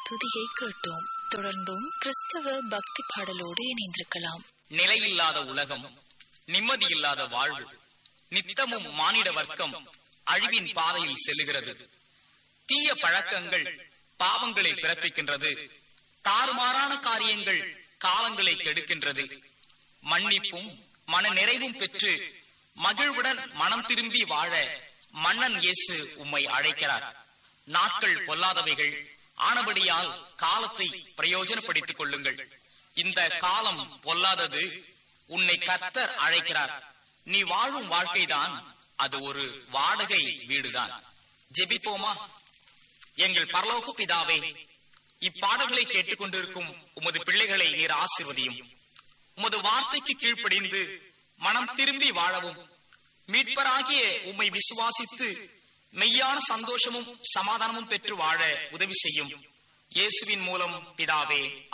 துதியை கேட்டோம் தொடர்ந்தும் கிறிஸ்தவ பக்தி பாடலோடு இணைந்திருக்கலாம் நிலையில்லாத உலகம் நிம்மதியில்லாத வாழ்வு நித்தமும் மானிட வர்க்கம் அழிவின் பாதையில் செல்லுகிறது தீய பழக்கங்கள் பாவங்களை பிறப்பிக்கின்றது தாறுமாறான காரியங்கள் காலங்களை கெடுக்கின்றது மன்னிப்பும் மன நிறைவும் பெற்று மகிழ்வுடன் மனம் திரும்பி வாழ மன்னன் இயேசு உம்மை அழைக்கிறார் நாட்கள் பொல்லாதவைகள் ஆனபடியால் காலத்தை பிரயோஜனப்படுத்திக் கொள்ளுங்கள் இந்த காலம் பொல்லாதது உன்னை கர்த்தர் அழைக்கிறார் நீ வாழும் வாழ்க்கைதான் அது ஒரு வாடகை வீடுதான் ஜெபிப்போமா எங்கள் பரலோக பிதாவே இப்பாடல்களை கேட்டுக்கொண்டிருக்கும் உமது பிள்ளைகளை நீர் ஆசிர்வதியும் உமது வார்த்தைக்கு கீழ்ப்படிந்து மனம் திரும்பி வாழவும் மீட்பராகிய உம்மை விசுவாசித்து மெய்யான சந்தோஷமும் சமாதானமும் பெற்று வாழ உதவி செய்யும் இயேசுவின் மூலம் பிதாவே